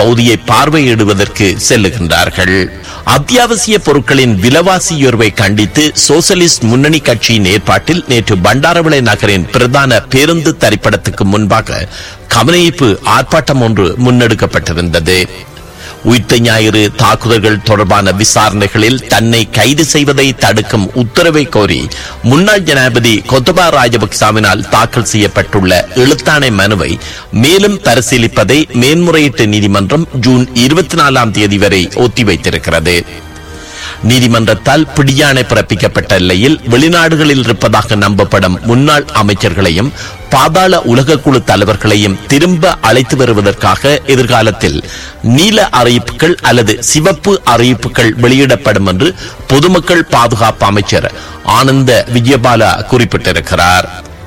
பகுதியை பார்வையிடுவதற்கு செல்லுகின்றார்கள் அத்தியாவசிய பொருட்களின் விலைவாசி உயர்வை கண்டித்து சோசலிஸ்ட் முன்னணி கட்சியின் ஏற்பாட்டில் நேற்று பண்டாரவிளை நகரின் பிரதான பேருந்து தரிப்படத்துக்கு முன்பாக கவனஈர்ப்பு ஆர்ப்பாட்டம் ஒன்று முன்னெடுக்கப்பட்டிருந்தது உயிர்த்த ஞாயிறு தாக்குதல்கள் தொடர்பான விசாரணைகளில் தன்னை கைது செய்வதை தடுக்கும் உத்தரவை கோரி முன்னாள் ஜனாதிபதி கொத்தபா ராஜபக்சாவினால் தாக்கல் செய்யப்பட்டுள்ள எழுத்தாணை மனுவை மேலும் பரிசீலிப்பதை மேன்முறையீட்டு நீதிமன்றம் ஜூன் இருபத்தி நாலாம் தேதி வரை ஒத்திவைத்திருக்கிறது நீதிமன்றத்தால் பிடியாணை பிறப்பிக்கப்பட்ட நிலையில் வெளிநாடுகளில் இருப்பதாக நம்பப்படும் முன்னாள் அமைச்சர்களையும் பாதாள உலகக்குழு தலைவர்களையும் திரும்ப அழைத்து வருவதற்காக எதிர்காலத்தில் நீல அறிவிப்புகள் அல்லது சிவப்பு அறிவிப்புகள் வெளியிடப்படும் என்று பொதுமக்கள் பாதுகாப்பு அமைச்சர் ஆனந்த விஜயபாலா குறிப்பிட்டிருக்கிறார்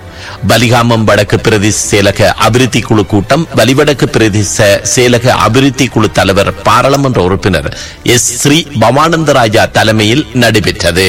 பலிகாமம் வடக்கு பிரதேச செயலக அபிவிருத்தி குழு கூட்டம் வலிவடக்கு பிரதேச செயலக அபிவிருத்தி குழு தலைவர் பாராளுமன்ற உறுப்பினர் எஸ் ஸ்ரீ பவானந்தராஜா தலைமையில் நடைபெற்றது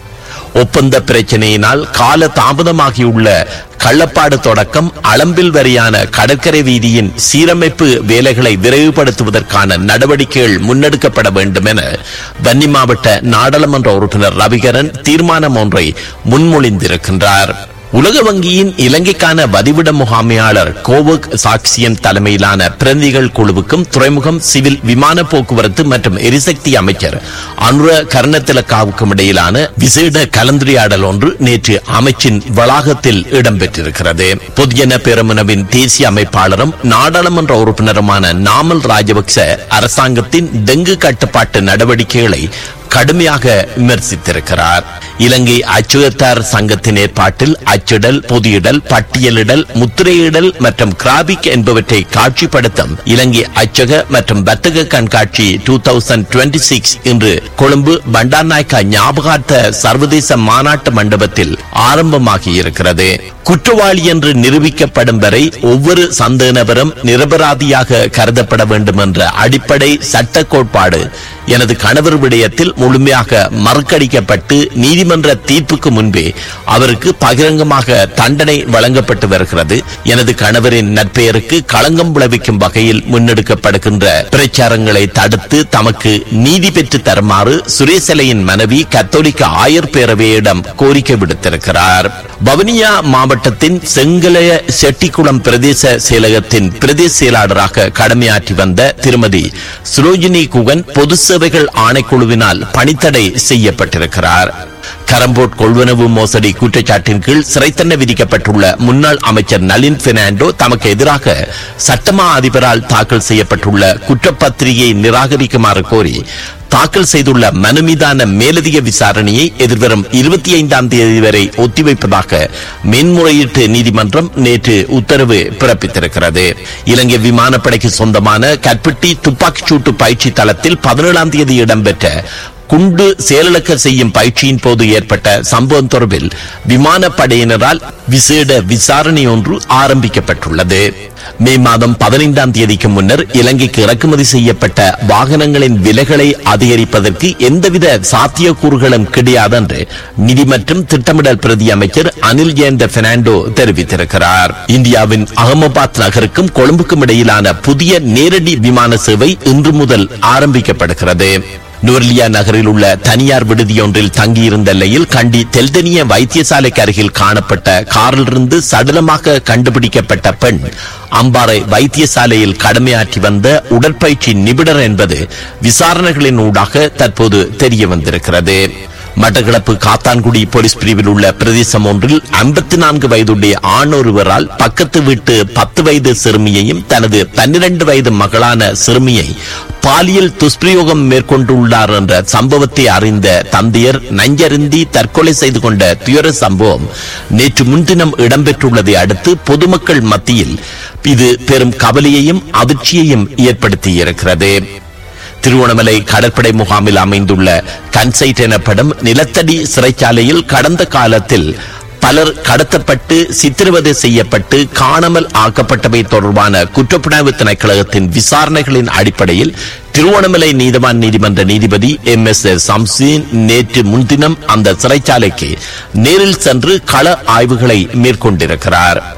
ஒப்பந்த பிரச்சனையினால் கால தாமதமாகியுள்ள கள்ளப்பாடு தொடக்கம் அளம்பில் வரையான கடற்கரை வீதியின் சீரமைப்பு வேலைகளை விரைவுபடுத்துவதற்கான நடவடிக்கைகள் முன்னெடுக்கப்பட வேண்டும் என வன்னி மாவட்ட நாடாளுமன்ற உறுப்பினர் ரவிகரன் தீர்மானம் ஒன்றை முன்மொழிந்திருக்கின்றார் உலக வங்கியின் இலங்கைக்கான வதிவிட முகாமையாளர் கோவக் சாக்சியன் தலைமையிலான பிரதிநிதிகள் குழுவுக்கும் துறைமுகம் சிவில் விமான போக்குவரத்து மற்றும் எரிசக்தி அமைச்சர் அனுர கர்ணத்திலக்காவுக்கும் இடையிலான விசேட கலந்துரையாடல் ஒன்று நேற்று அமைச்சின் வளாகத்தில் இடம்பெற்றிருக்கிறது பொதுஜன பெருமனவின் தேசிய அமைப்பாளரும் நாடாளுமன்ற உறுப்பினருமான நாமல் ராஜபக்ச அரசாங்கத்தின் டெங்கு கட்டுப்பாட்டு நடவடிக்கைகளை கடுமையாக விமர்சித்திருக்கிறார் இலங்கை அச்சுறுத்தார் சங்கத்தின் ஏற்பாட்டில் அச்சிடல் பொதியிடல் பட்டியலிடல் முத்திரையிடல் மற்றும் கிராபிக் என்பவற்றை காட்சிப்படுத்தும் இலங்கை அச்சக மற்றும் வர்த்தக கண்காட்சி டூ தௌசண்ட் டுவெண்ட்டி சிக்ஸ் இன்று கொழும்பு பண்டார்நாயக்கா ஞாபகார்த்த சர்வதேச மாநாட்டு மண்டபத்தில் ஆரம்பமாகி இருக்கிறது குற்றவாளி என்று நிரூபிக்கப்படும் வரை ஒவ்வொரு சந்தேக நபரும் நிரபராதியாக கருதப்பட வேண்டும் என்ற அடிப்படை சட்ட கோட்பாடு எனது கணவர் விடயத்தில் முழுமையாக மறுக்கடிக்கப்பட்டு நீதிமன்ற தீர்ப்புக்கு முன்பே அவருக்கு பகிரங்கமாக தண்டனை வழங்கப்பட்டு வருகிறது எனது கணவரின் நற்பெயருக்கு களங்கம் விளைவிக்கும் வகையில் முன்னெடுக்கப்படுகின்ற பிரச்சாரங்களை தடுத்து தமக்கு நீதி பெற்று தருமாறு சுரேசலையின் மனைவி கத்தோலிக்க ஆயர் பேரவையிடம் கோரிக்கை விடுத்திருக்கிறார் வவுனியா மாவட்டத்தின் செங்கலய செட்டிக்குளம் பிரதேச செயலகத்தின் பிரதேச செயலாளராக கடமையாற்றி வந்த திருமதி சுரோஜினி குகன் பொது சேவைகள் ஆணைக்குழுவினால் பணித்தடை செய்யப்பட்டிருக்கிறார் கரம்போட் கொள்வனவு மோசடி குற்றச்சாட்டின் கீழ் சிறை தண்டனை விதிக்கப்பட்டுள்ள முன்னாள் அமைச்சர் நளின் பெர்னாண்டோ தமக்கு எதிராக சட்டமா அதிபரால் தாக்கல் செய்யப்பட்டுள்ள குற்றப்பத்திரிகையை நிராகரிக்குமாறு கோரி தாக்கல் செய்துள்ள மனு மீதான மேலதிக விசாரணையை எதிர்வரும் இருபத்தி ஐந்தாம் தேதி வரை ஒத்திவைப்பதாக மேன்முறையீட்டு நீதிமன்றம் நேற்று உத்தரவு பிறப்பித்திருக்கிறது இலங்கை விமானப்படைக்கு சொந்தமான கற்பட்டி துப்பாக்கிச் சூட்டு பயிற்சி தளத்தில் பதினேழாம் தேதி இடம்பெற்ற குண்டு செயலிழக்க செய்யும் பயிற்சியின் போது ஏற்பட்ட சம்பவம் தொடர்பில் விமானப்படையினரால் விசேட விசாரணை ஒன்று ஆரம்பிக்கப்பட்டுள்ளது மே மாதம் பதினைந்தாம் தேதிக்கு முன்னர் இலங்கைக்கு இறக்குமதி செய்யப்பட்ட வாகனங்களின் விலைகளை அதிகரிப்பதற்கு எந்தவித சாத்தியக்கூறுகளும் கிடையாது என்று நிதி மற்றும் திட்டமிடல் பிரதி அமைச்சர் அனில் ஜெயந்த பெர்னாண்டோ தெரிவித்திருக்கிறார் இந்தியாவின் அகமதாபாத் நகருக்கும் கொழும்புக்கும் இடையிலான புதிய நேரடி விமான சேவை இன்று முதல் ஆரம்பிக்கப்படுகிறது நுவர்லியா நகரில் உள்ள தனியார் விடுதியொன்றில் தங்கியிருந்த நிலையில் கண்டி தெல்தனிய வைத்தியசாலைக்கு அருகில் காணப்பட்ட காரிலிருந்து சடலமாக கண்டுபிடிக்கப்பட்ட பெண் அம்பாறை வைத்தியசாலையில் கடமையாற்றி வந்த உடற்பயிற்சி நிபுணர் என்பது விசாரணைகளின் ஊடாக தற்போது தெரிய வந்திருக்கிறது மட்டக்களப்பு காத்தான்குடி போலீஸ் பிரிவில் உள்ள பிரதேசம் ஒன்றில் ஐம்பத்தி நான்கு வயதுடைய ஆண் ஒருவரால் பக்கத்து வீட்டு பத்து வயது சிறுமியையும் தனது பன்னிரண்டு வயது மகளான சிறுமியை பாலியல் துஷ்பிரயோகம் மேற்கொண்டுள்ளார் என்ற சம்பவத்தை அறிந்த தந்தையர் நஞ்சருந்தி தற்கொலை செய்து கொண்ட துயர சம்பவம் நேற்று முன்தினம் இடம்பெற்றுள்ளதை அடுத்து பொதுமக்கள் மத்தியில் இது பெரும் கவலையையும் அதிர்ச்சியையும் ஏற்படுத்தியிருக்கிறது திருவண்ணாமலை கடற்படை முகாமில் அமைந்துள்ள கன்சைட் எனப்படும் நிலத்தடி சிறைச்சாலையில் கடந்த காலத்தில் பலர் கடத்தப்பட்டு சித்திரவதை செய்யப்பட்டு காணாமல் ஆக்கப்பட்டவை தொடர்பான குற்றப்புலனாய்வு திணைக்களகத்தின் விசாரணைகளின் அடிப்படையில் திருவண்ணாமலை நீதவான் நீதிமன்ற நீதிபதி எம் எஸ் சம்சீன் நேற்று முன்தினம் அந்த சிறைச்சாலைக்கு நேரில் சென்று கள ஆய்வுகளை மேற்கொண்டிருக்கிறார்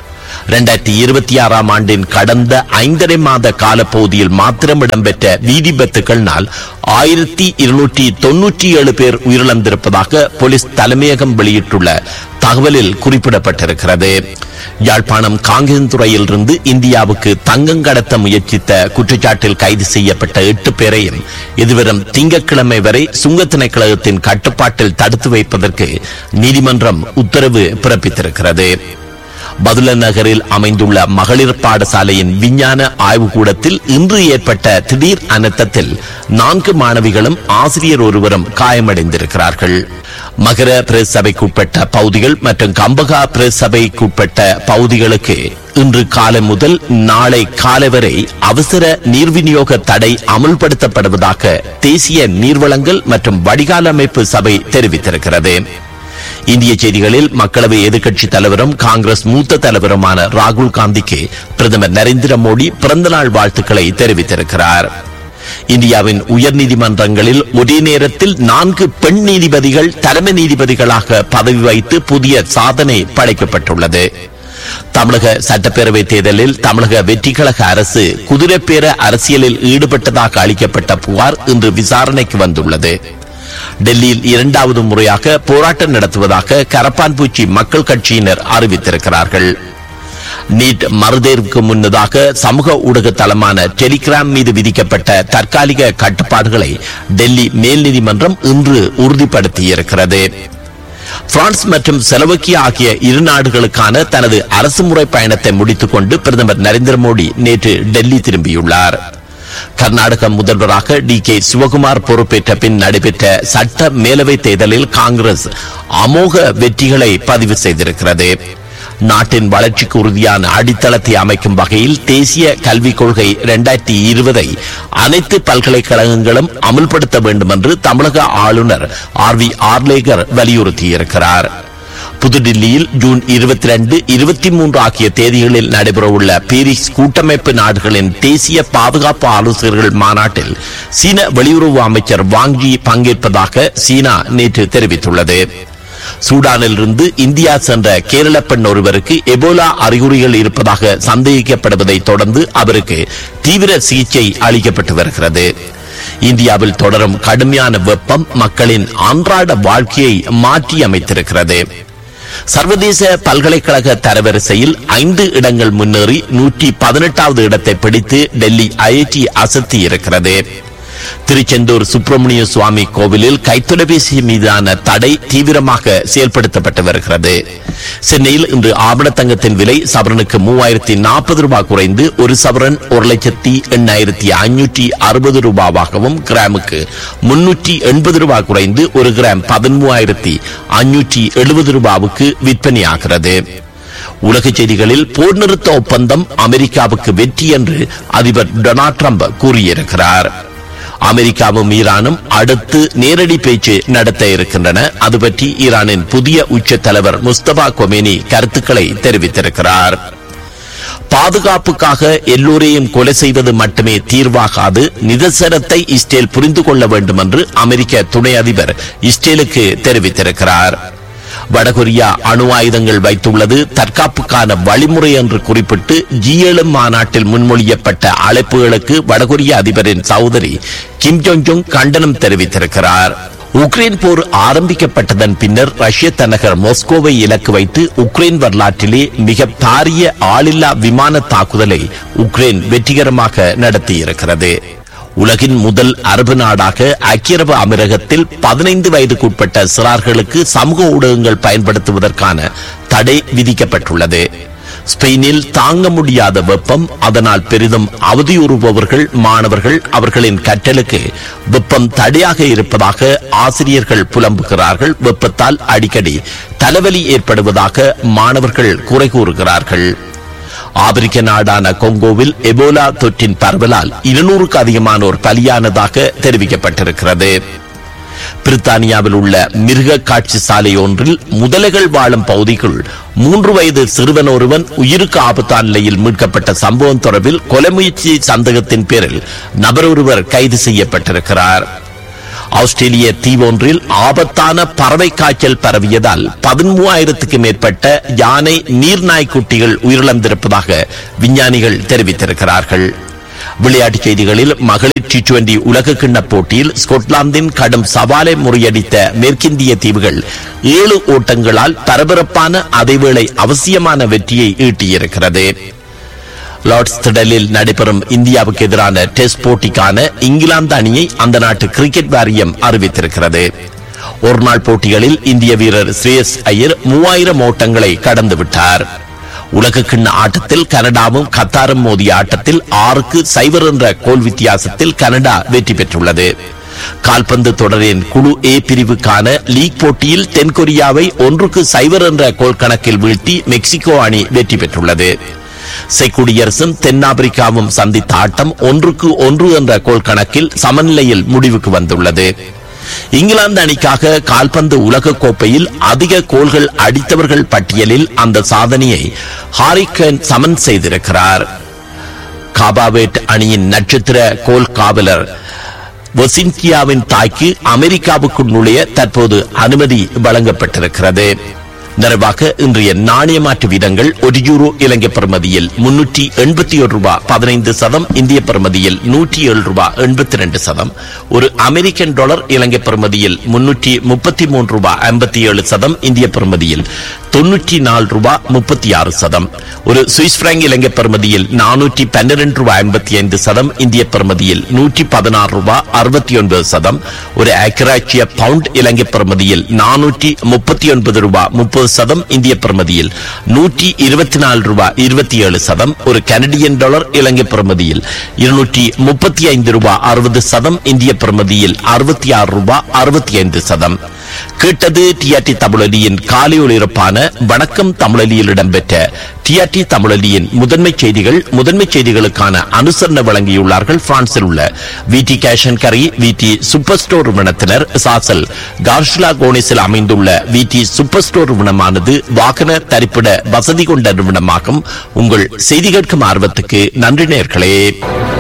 இரண்டாயிரத்தி இருபத்தி ஆறாம் ஆண்டின் கடந்த ஐந்தரை மாத காலப்பகுதியில் மாத்திரம் இடம்பெற்ற வீதி விபத்துக்கள்னால் ஆயிரத்தி இருநூற்றி தொன்னூற்றி ஏழு பேர் உயிரிழந்திருப்பதாக போலீஸ் தலைமையகம் வெளியிட்டுள்ள தகவலில் குறிப்பிடப்பட்டிருக்கிறது யாழ்ப்பாணம் காங்கேந்துறையில் இருந்து இந்தியாவுக்கு தங்கம் கடத்த முயற்சித்த குற்றச்சாட்டில் கைது செய்யப்பட்ட எட்டு பேரையும் இதுவரும் திங்கட்கிழமை வரை சுங்க திணைக்களகத்தின் கட்டுப்பாட்டில் தடுத்து வைப்பதற்கு நீதிமன்றம் உத்தரவு பிறப்பித்திருக்கிறது பதுல நகரில் அமைந்துள்ள மகளிர் பாடசாலையின் விஞ்ஞான ஆய்வுக்கூடத்தில் இன்று ஏற்பட்ட திடீர் அனர்த்தத்தில் நான்கு மாணவிகளும் ஆசிரியர் ஒருவரும் காயமடைந்திருக்கிறார்கள் மகர பிரஸ் சபைக்குட்பட்ட பகுதிகள் மற்றும் கம்பகா பிரஸ் சபைக்குட்பட்ட பகுதிகளுக்கு இன்று காலை முதல் நாளை காலை வரை அவசர நீர் விநியோக தடை அமுல்படுத்தப்படுவதாக தேசிய நீர்வளங்கள் மற்றும் வடிகால் அமைப்பு சபை தெரிவித்திருக்கிறது இந்திய செய்திகளில் மக்களவை எதிர்க்கட்சி தலைவரும் காங்கிரஸ் மூத்த தலைவருமான ராகுல் காந்திக்கு பிரதமர் நரேந்திர மோடி பிறந்தநாள் வாழ்த்துக்களை தெரிவித்திருக்கிறார் இந்தியாவின் உயர்நீதிமன்றங்களில் ஒரே நேரத்தில் நான்கு பெண் நீதிபதிகள் தலைமை நீதிபதிகளாக பதவி வைத்து புதிய சாதனை படைக்கப்பட்டுள்ளது தமிழக சட்டப்பேரவை தேர்தலில் தமிழக வெற்றிக்கழக அரசு குதிரைப்பேர அரசியலில் ஈடுபட்டதாக அளிக்கப்பட்ட புகார் இன்று விசாரணைக்கு வந்துள்ளது டெல்லியில் இரண்டாவது முறையாக போராட்டம் நடத்துவதாக கரப்பான்பூச்சி மக்கள் கட்சியினர் அறிவித்திருக்கிறார்கள் நீட் மறுதேர்வுக்கு முன்னதாக சமூக ஊடக தளமான டெலிகிராம் மீது விதிக்கப்பட்ட தற்காலிக கட்டுப்பாடுகளை டெல்லி மேல் நீதிமன்றம் இன்று உறுதிப்படுத்தியிருக்கிறது பிரான்ஸ் மற்றும் செலவக்கியா ஆகிய இரு நாடுகளுக்கான தனது அரசுமுறை பயணத்தை முடித்துக் கொண்டு பிரதமர் நரேந்திர மோடி நேற்று டெல்லி திரும்பியுள்ளார் கர்நாடக முதல்வராக டி கே சிவகுமார் பொறுப்பேற்ற பின் நடைபெற்ற சட்ட மேலவை தேர்தலில் காங்கிரஸ் அமோக வெற்றிகளை பதிவு செய்திருக்கிறது நாட்டின் வளர்ச்சிக்கு உறுதியான அடித்தளத்தை அமைக்கும் வகையில் தேசிய கல்விக் கொள்கை இரண்டாயிரத்தி இருபதை அனைத்து பல்கலைக்கழகங்களும் அமுல்படுத்த வேண்டும் என்று தமிழக ஆளுநர் ஆர் வி ஆர்லேகர் வலியுறுத்தியிருக்கிறார் புதுடில்லியில் ஜூன் இருபத்தி ரெண்டு இருபத்தி மூன்று ஆகிய தேதிகளில் நடைபெறவுள்ள பாரிஸ் கூட்டமைப்பு நாடுகளின் தேசிய பாதுகாப்பு ஆலோசகர்கள் மாநாட்டில் சீன வெளியுறவு அமைச்சர் வாங்கி பங்கேற்பதாக சீனா நேற்று தெரிவித்துள்ளது சூடானில் இருந்து இந்தியா சென்ற கேரள பெண் ஒருவருக்கு எபோலா அறிகுறிகள் இருப்பதாக சந்தேகிக்கப்படுவதை தொடர்ந்து அவருக்கு தீவிர சிகிச்சை அளிக்கப்பட்டு வருகிறது இந்தியாவில் தொடரும் கடுமையான வெப்பம் மக்களின் அன்றாட வாழ்க்கையை மாற்றி அமைத்திருக்கிறது சர்வதேச பல்கலைக்கழக தரவரிசையில் ஐந்து இடங்கள் முன்னேறி நூற்றி பதினெட்டாவது இடத்தை பிடித்து டெல்லி ஐஐடி அசத்தி இருக்கிறது திருச்செந்தூர் சுப்பிரமணிய சுவாமி கோவிலில் கைத்தொலைபேசி மீதான தடை தீவிரமாக செயல்படுத்தப்பட்டு வருகிறது சென்னையில் இன்று ஆபணத்தங்கத்தின் விலை சவரனுக்கு மூவாயிரத்தி நாற்பது ரூபாய் குறைந்து ஒரு சவரன் ஒரு லட்சத்தி எண்ணாயிரத்தி ஐநூற்றி அறுபது ரூபாவாகவும் கிராமுக்கு முன்னூற்றி எண்பது ரூபாய் குறைந்து ஒரு கிராம் பதிமூவாயிரத்தி ஐநூற்றி எழுபது ரூபாவுக்கு விற்பனையாகிறது உலக செய்திகளில் போர் நிறுத்த ஒப்பந்தம் அமெரிக்காவுக்கு வெற்றி என்று அதிபர் டொனால்ட் ட்ரம்ப் கூறியிருக்கிறார் அமெரிக்காவும் ஈரானும் அடுத்து நேரடி பேச்சு நடத்த இருக்கின்றன அது பற்றி ஈரானின் புதிய உச்ச தலைவர் முஸ்தபா கொமேனி கருத்துக்களை தெரிவித்திருக்கிறார் பாதுகாப்புக்காக எல்லோரையும் கொலை செய்வது மட்டுமே தீர்வாகாது நிதர்சனத்தை இஸ்ரேல் புரிந்து கொள்ள வேண்டும் என்று அமெரிக்க துணை அதிபர் இஸ்ரேலுக்கு தெரிவித்திருக்கிறார் வடகொரியா அணு ஆயுதங்கள் வைத்துள்ளது தற்காப்புக்கான வழிமுறை என்று குறிப்பிட்டு ஜி ஏழு மாநாட்டில் முன்மொழியப்பட்ட அழைப்புகளுக்கு வடகொரிய அதிபரின் சகோதரி கிம் ஜோங் ஜோங் கண்டனம் தெரிவித்திருக்கிறார் உக்ரைன் போர் ஆரம்பிக்கப்பட்டதன் பின்னர் ரஷ்ய தலைநகர் மாஸ்கோவை இலக்கு வைத்து உக்ரைன் வரலாற்றிலே மிக பாரிய ஆளில்லா விமான தாக்குதலை உக்ரைன் வெற்றிகரமாக நடத்தியிருக்கிறது உலகின் முதல் அரபு நாடாக ஐக்கிய அரபு அமீரகத்தில் பதினைந்து வயதுக்குட்பட்ட சிறார்களுக்கு சமூக ஊடகங்கள் பயன்படுத்துவதற்கான தடை விதிக்கப்பட்டுள்ளது ஸ்பெயினில் தாங்க முடியாத வெப்பம் அதனால் பெரிதும் அவதியுறுபவர்கள் மாணவர்கள் அவர்களின் கற்றலுக்கு வெப்பம் தடையாக இருப்பதாக ஆசிரியர்கள் புலம்புகிறார்கள் வெப்பத்தால் அடிக்கடி தலைவலி ஏற்படுவதாக மாணவர்கள் குறை கூறுகிறார்கள் ஆப்பிரிக்க நாடான கொங்கோவில் எபோலா தொற்றின் பரவலால் இருநூறுக்கு அதிகமானோர் பலியானதாக தெரிவிக்கப்பட்டிருக்கிறது பிரித்தானியாவில் உள்ள மிருக காட்சி சாலை ஒன்றில் முதலைகள் வாழும் பகுதிக்குள் மூன்று வயது சிறுவன் ஒருவன் உயிருக்கு ஆபத்தான நிலையில் மீட்கப்பட்ட சம்பவம் தொடர்பில் கொலை முயற்சி சந்தேகத்தின் பேரில் நபர் ஒருவர் கைது செய்யப்பட்டிருக்கிறார் ஆஸ்திரேலிய தீவொன்றில் ஆபத்தான பறவை காய்ச்சல் பரவியதால் பதிமூவாயிரத்துக்கு மேற்பட்ட யானை நீர்நாய்க்குட்டிகள் உயிரிழந்திருப்பதாக விஞ்ஞானிகள் தெரிவித்திருக்கிறார்கள் விளையாட்டுச் செய்திகளில் மகளிர் டி டுவெண்டி உலக கிண்ண போட்டியில் ஸ்கொட்லாந்தின் கடும் சவாலை முறியடித்த மேற்கிந்திய தீவுகள் ஏழு ஓட்டங்களால் பரபரப்பான அதேவேளை அவசியமான வெற்றியை ஈட்டியிருக்கிறது லார்ட்ஸ் திடலில் நடைபெறும் இந்தியாவுக்கு எதிரான டெஸ்ட் போட்டிக்கான இங்கிலாந்து அணியை அந்த நாட்டு கிரிக்கெட் வாரியம் அறிவித்திருக்கிறது ஒருநாள் போட்டிகளில் இந்திய வீரர் ஸ்ரேயஸ் ஐயர் மூவாயிரம் ஓட்டங்களை கடந்து விட்டார் உலக கிண்ண ஆட்டத்தில் கனடாவும் கத்தாரும் மோதிய ஆட்டத்தில் ஆறுக்கு சைவர் என்ற கோல் வித்தியாசத்தில் கனடா வெற்றி பெற்றுள்ளது கால்பந்து தொடரின் குழு ஏ பிரிவுக்கான லீக் போட்டியில் தென்கொரியாவை ஒன்றுக்கு சைவர் என்ற கோல் கணக்கில் வீழ்த்தி மெக்சிகோ அணி வெற்றி பெற்றுள்ளது செக் குடியரசும் தென்னாப்பிரிக்காவும் சந்தித்த ஆட்டம் ஒன்றுக்கு ஒன்று என்ற கோல் கணக்கில் சமநிலையில் முடிவுக்கு வந்துள்ளது இங்கிலாந்து அணிக்காக கால்பந்து உலக கோப்பையில் அதிக கோல்கள் அடித்தவர்கள் பட்டியலில் அந்த சாதனையை ஹாரிகன் சமன் செய்திருக்கிறார் காபாவேட் அணியின் நட்சத்திர கோல் காவலர் வொசின்கியாவின் தாய்க்கு அமெரிக்காவுக்குள் நுழைய தற்போது அனுமதி வழங்கப்பட்டிருக்கிறது நிறைவாக இன்றைய நாணய மாற்று வீதங்கள் ஒரு யூரோ இலங்கை பெறுமதியில் முன்னூற்றி எண்பத்தி ஒரு ரூபாய் பதினைந்து சதம் இந்திய பெறுமதியில் நூற்றி ஏழு ரூபாய் எண்பத்தி ரெண்டு சதம் ஒரு அமெரிக்கன் டாலர் இலங்கை பெறுமதியில் முன்னூற்றி முப்பத்தி மூன்று ரூபாய் ஐம்பத்தி ஏழு சதம் இந்திய பெறுமதியில் தொன்னூற்றி நாலு ரூபாய் முப்பத்தி ஆறு சதம் ஒரு சுவிஸ் பிராங்க் இலங்கை பெறுமதியில் நானூற்றி பன்னிரண்டு ரூபாய் ஐம்பத்தி ஐந்து சதம் இந்திய பெறுமதியில் நூற்றி பதினாறு ரூபாய் அறுபத்தி ஒன்பது சதம் ஒரு அக்கராட்சிய பவுண்ட் இலங்கை பெறுமதியில் நானூற்றி முப்பத்தி ஒன்பது ரூபாய் முப்பது சதம் இந்திய பெறுமதியில் நூற்றி இருபத்தி நாலு ரூபாய் இருபத்தி ஏழு சதம் ஒரு கனடியன் டாலர் இலங்கை பெறுமதியில் இருநூற்றி முப்பத்தி ஐந்து ரூபாய் அறுபது சதம் இந்திய பெறுமதியில் அறுபத்தி ஆறு ரூபாய் அறுபத்தி ஐந்து சதம் கேட்டது டிஆர்டி தமிழொலியின் காலை ஒளிபரப்பான வணக்கம் தமிழொலியில் இடம்பெற்ற டிஆர்டி தமிழொலியின் முதன்மை செய்திகள் முதன்மை செய்திகளுக்கான அனுசரணை வழங்கியுள்ளார்கள் பிரான்சில் உள்ள விடி கேஷன் கரி விடி சூப்பர் ஸ்டோர் நிறுவனத்தினர் சாசல் கார்ஷ்லா கோனிஸில் அமைந்துள்ள விடி சூப்பர் ஸ்டோர் நிறுவனமானது வாகன தரிப்பிட வசதி கொண்ட நிறுவனமாகும் உங்கள் செய்தி கேட்கும் ஆர்வத்துக்கு நன்றி நேர்களே